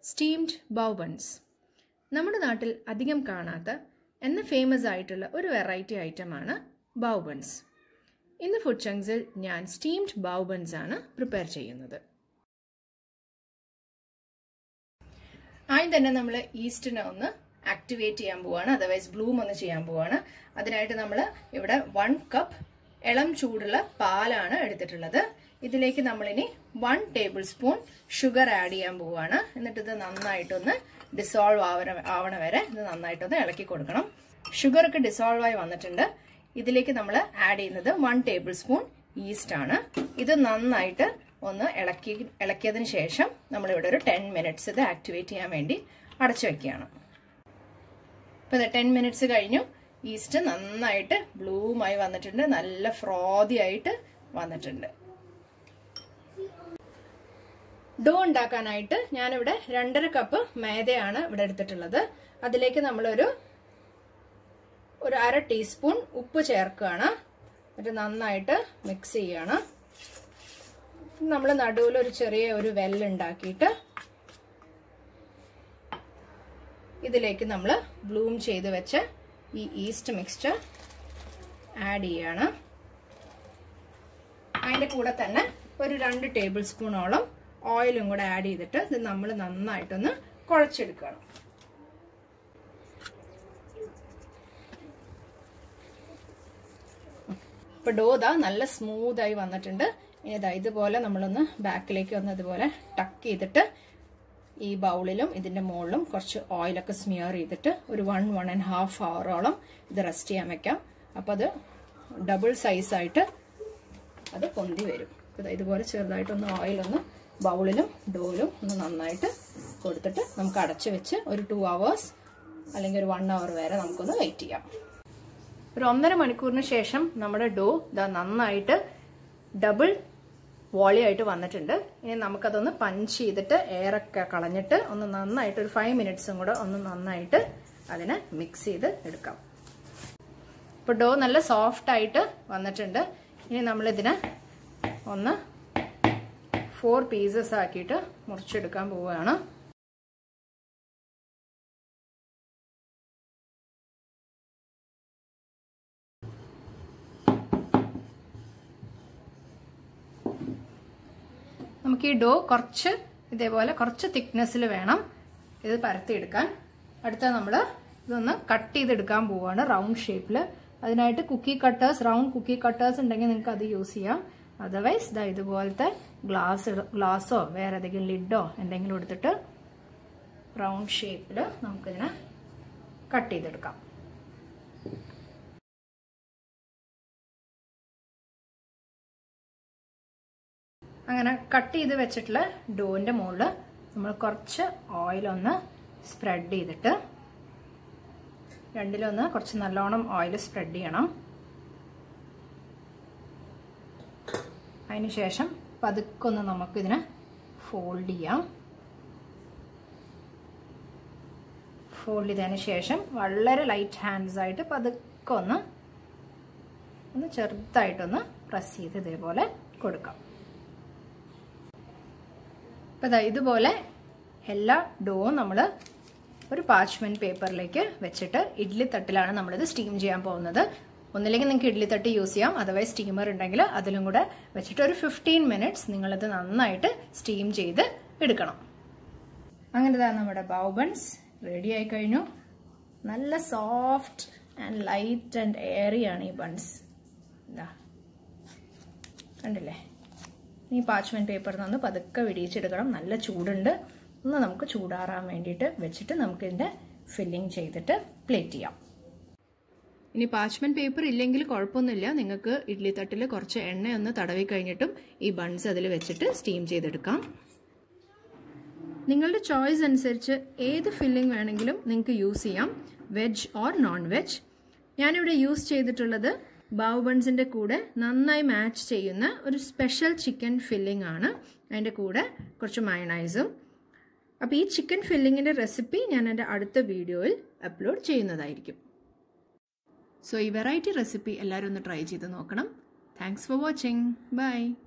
steamed ബൗബൺസ് നമ്മുടെ നാട്ടിൽ അധികം കാണാത്ത എന്ന ഫേമസ് ആയിട്ടുള്ള ഒരു വെറൈറ്റി ഐറ്റമാണ് ബൗബൺസ് ഇന്ന് ഫുഡ് ചങ്സിൽ ഞാൻ സ്റ്റീംഡ് ബൗബൺസ് ആണ് പ്രിപ്പയർ ചെയ്യുന്നത് ആദ്യം തന്നെ നമ്മൾ ഈസ്റ്റിനെ ഒന്ന് ആക്ടിവേറ്റ് ചെയ്യാൻ പോവാണ് അതർവൈസ് ബ്ലൂം ഒന്ന് ചെയ്യാൻ പോവാണ് അതിനായിട്ട് നമ്മൾ ഇവിടെ വൺ കപ്പ് ഇളം ചൂടുള്ള പാലാണ് എടുത്തിട്ടുള്ളത് ഇതിലേക്ക് നമ്മളിനി one tablespoon sugar add ചെയ്യാൻ പോവാണ് എന്നിട്ട് ഇത് നന്നായിട്ടൊന്ന് ഡിസോൾവ് ആവണ ആവണ വരെ ഇത് നന്നായിട്ടൊന്ന് ഇളക്കി കൊടുക്കണം ഷുഗർ ഒക്കെ ഡിസോൾവ് ആയി വന്നിട്ടുണ്ട് ഇതിലേക്ക് നമ്മൾ ആഡ് ചെയ്യുന്നത് വൺ ടേബിൾ സ്പൂൺ ഈസ്റ്റ് ആണ് ഇത് നന്നായിട്ട് ഒന്ന് ഇളക്കി ഇളക്കിയതിന് ശേഷം നമ്മളിവിടെ ഒരു ടെൻ മിനിറ്റ്സ് ഇത് ആക്ടിവേറ്റ് ചെയ്യാൻ വേണ്ടി അടച്ചു വെക്കുകയാണ് ഇപ്പൊ ഇത് ടെൻ മിനിറ്റ്സ് കഴിഞ്ഞു ഈസ്റ്റ് നന്നായിട്ട് ബ്ലൂമായി വന്നിട്ടുണ്ട് നല്ല ഫ്രോതി ആയിട്ട് വന്നിട്ടുണ്ട് ഡോ ഉണ്ടാക്കാനായിട്ട് ഞാനിവിടെ രണ്ടര കപ്പ് മേദയാണ് ഇവിടെ എടുത്തിട്ടുള്ളത് അതിലേക്ക് നമ്മളൊരു ഒരു അര ടീസ്പൂൺ ഉപ്പ് ചേർക്കുകയാണ് എന്നിട്ട് നന്നായിട്ട് മിക്സ് ചെയ്യാണ് നമ്മൾ നടുവിൽ ഒരു ചെറിയ ഒരു വെല്ലുണ്ടാക്കിയിട്ട് ഇതിലേക്ക് നമ്മൾ ബ്ലൂം ചെയ്ത് വെച്ച ഈ ഈസ്റ്റ് മിക്സ്ചർ ആഡ് ചെയ്യാണ് അതിൻ്റെ കൂടെ തന്നെ ഒരു രണ്ട് ടേബിൾ സ്പൂണോളം ഓയിലും കൂടെ ആഡ് ചെയ്തിട്ട് ഇത് നമ്മൾ നന്നായിട്ടൊന്ന് കുഴച്ചെടുക്കണം ഇപ്പൊ ഡോ ദാ നല്ല സ്മൂത്ത് ആയി വന്നിട്ടുണ്ട് ഇനി ഇതാ ഇതുപോലെ നമ്മളൊന്ന് ബാക്കിലേക്ക് ഒന്ന് ഇതുപോലെ ടക്ക് ചെയ്തിട്ട് ഈ ബൗളിലും ഇതിന്റെ മുകളിലും കുറച്ച് ഓയിലൊക്കെ സ്മിയർ ചെയ്തിട്ട് ഒരു വൺ വൺ ആൻഡ് ഹാഫ് അവറോളം ഇത് റെസ്റ്റ് ചെയ്യാൻ വെക്കാം അപ്പം അത് ഡബിൾ സൈസായിട്ട് അത് പൊന്തി വരും ഇതുപോലെ ചെറുതായിട്ടൊന്ന് ഓയിലൊന്ന് ബൗളിലും ഡോയിലും ഒന്ന് നന്നായിട്ട് കൊടുത്തിട്ട് നമുക്ക് അടച്ചു വെച്ച് ഒരു ടു അവേഴ്സ് അല്ലെങ്കിൽ ഒരു വൺ അവർ വരെ നമുക്കൊന്ന് വെയിറ്റ് ചെയ്യാം ഒരു ഒന്നര മണിക്കൂറിന് ശേഷം നമ്മുടെ ഡോ ഇതാ നന്നായിട്ട് ഡബിൾ വോളിയായിട്ട് വന്നിട്ടുണ്ട് ഇനി നമുക്കതൊന്ന് പഞ്ച് ചെയ്തിട്ട് എയറൊക്കെ കളഞ്ഞിട്ട് ഒന്ന് നന്നായിട്ട് ഒരു ഫൈവ് മിനിറ്റ്സും കൂടെ ഒന്ന് നന്നായിട്ട് അതിനെ മിക്സ് ചെയ്ത് എടുക്കാം ഇപ്പോൾ ഡോ നല്ല സോഫ്റ്റ് ആയിട്ട് വന്നിട്ടുണ്ട് ഇനി നമ്മളിതിനെ ഒന്ന് ഫോർ പീസസ് ആക്കിയിട്ട് മുറിച്ചെടുക്കാൻ പോവുകയാണ് നമുക്ക് ഈ ഡോ കുറച്ച് ഇതേപോലെ കുറച്ച് തിക്നെസ്സിൽ വേണം ഇത് പരത്തിയെടുക്കാൻ അടുത്ത നമ്മൾ ഇതൊന്ന് കട്ട് ചെയ്തെടുക്കാൻ പോവുകയാണ് റൗണ്ട് ഷേപ്പിൽ അതിനായിട്ട് cookie cutters round cookie cutters ഉണ്ടെങ്കിൽ നിങ്ങൾക്ക് അത് യൂസ് ചെയ്യാം അതർവൈസ് ഇതാ ഇതുപോലത്തെ ഗ്ലാസ് ഗ്ലാസ്സോ വേറെ ഏതെങ്കിലും ലിഡോ എന്തെങ്കിലും എടുത്തിട്ട് റൗണ്ട് ഷേപ്പിൽ നമുക്കിതിനെ കട്ട് ചെയ്തെടുക്കാം അങ്ങനെ കട്ട് ചെയ്ത് വെച്ചിട്ടുള്ള ഡോന്റെ മുകളിൽ നമ്മൾ കുറച്ച് ഓയിലൊന്ന് സ്പ്രെഡ് ചെയ്തിട്ട് രണ്ടിലൊന്ന് കുറച്ച് നല്ലോണം ഓയിൽ സ്പ്രെഡ് ചെയ്യണം അതിനുശേഷം പതുക്കൊന്ന് നമുക്കിതിനെ ഫോൾഡ് ചെയ്യാം ഫോൾഡ് ചെയ്തതിന് ശേഷം വളരെ ലൈറ്റ് ഹാൻഡ്സ് ആയിട്ട് പതുക്കെ ഒന്ന് ഒന്ന് ചെറുതായിട്ടൊന്ന് പ്രസ് ചെയ്ത് ഇതേപോലെ കൊടുക്കാം അപ്പം ഇതാ ഇതുപോലെ എല്ലാ ഡോവും നമ്മൾ ഒരു പാച്ച്മെൻറ്റ് പേപ്പറിലേക്ക് വെച്ചിട്ട് ഇഡ്ഡലി തട്ടിലാണ് നമ്മളിത് സ്റ്റീം ചെയ്യാൻ പോകുന്നത് ഒന്നില്ലെങ്കിൽ നിങ്ങൾക്ക് ഇഡ്ഡലി തട്ട് യൂസ് ചെയ്യാം അഥവാ സ്റ്റീമർ ഉണ്ടെങ്കിൽ അതിലും കൂടെ വെച്ചിട്ട് ഒരു ഫിഫ്റ്റീൻ മിനിറ്റ്സ് നിങ്ങളിത് നന്നായിട്ട് സ്റ്റീം ചെയ്ത് എടുക്കണം അങ്ങനെ ഇതാ നമ്മുടെ ബൗബൺസ് റെഡി ആയി കഴിഞ്ഞു നല്ല സോഫ്റ്റ് ആൻഡ് ലൈറ്റ് ആൻഡ് എയറിയാണ് ഈ ബൺസ് ഇതാ കണ്ടില്ലേ ഈ പാച്ച്മെന്റ് പേപ്പറിൽ നിന്ന് പതുക്കെ വിടിയിച്ചെടുക്കണം നല്ല ചൂടുണ്ട് ഒന്ന് നമുക്ക് ചൂടാറാൻ വേണ്ടിയിട്ട് വെച്ചിട്ട് നമുക്ക് ഇതിന്റെ ഫില്ലിംഗ് ചെയ്തിട്ട് പ്ലേറ്റ് ചെയ്യാം ഇനി പാച്ച്മെന്റ് പേപ്പർ ഇല്ലെങ്കിൽ കുഴപ്പമൊന്നുമില്ല നിങ്ങൾക്ക് ഇഡ്ലി തട്ടിൽ കുറച്ച് എണ്ണ ഒന്ന് തടവി കഴിഞ്ഞിട്ടും ഈ ബൺസ് അതിൽ വെച്ചിട്ട് സ്റ്റീം ചെയ്തെടുക്കാം നിങ്ങളുടെ ചോയ്സ് അനുസരിച്ച് ഏത് ഫില്ലിംഗ് വേണമെങ്കിലും നിങ്ങൾക്ക് യൂസ് ചെയ്യാം വെജ് ഓർ നോൺ വെജ് ഞാനിവിടെ യൂസ് ചെയ്തിട്ടുള്ളത് ബാവ് ബൺസിൻ്റെ കൂടെ നന്നായി മാച്ച് ചെയ്യുന്ന ഒരു സ്പെഷ്യൽ ചിക്കൻ ഫില്ലിംഗ് ആണ് അതിൻ്റെ കൂടെ കുറച്ച് മയണൈസും അപ്പോൾ ഈ ചിക്കൻ ഫില്ലിങ്ങിൻ്റെ റെസിപ്പി ഞാൻ എൻ്റെ അടുത്ത വീഡിയോയിൽ അപ്ലോഡ് ചെയ്യുന്നതായിരിക്കും സോ ഈ വെറൈറ്റി റെസിപ്പി എല്ലാവരും ഒന്ന് ട്രൈ ചെയ്ത് നോക്കണം താങ്ക്സ് ഫോർ വാച്ചിങ് ബൈ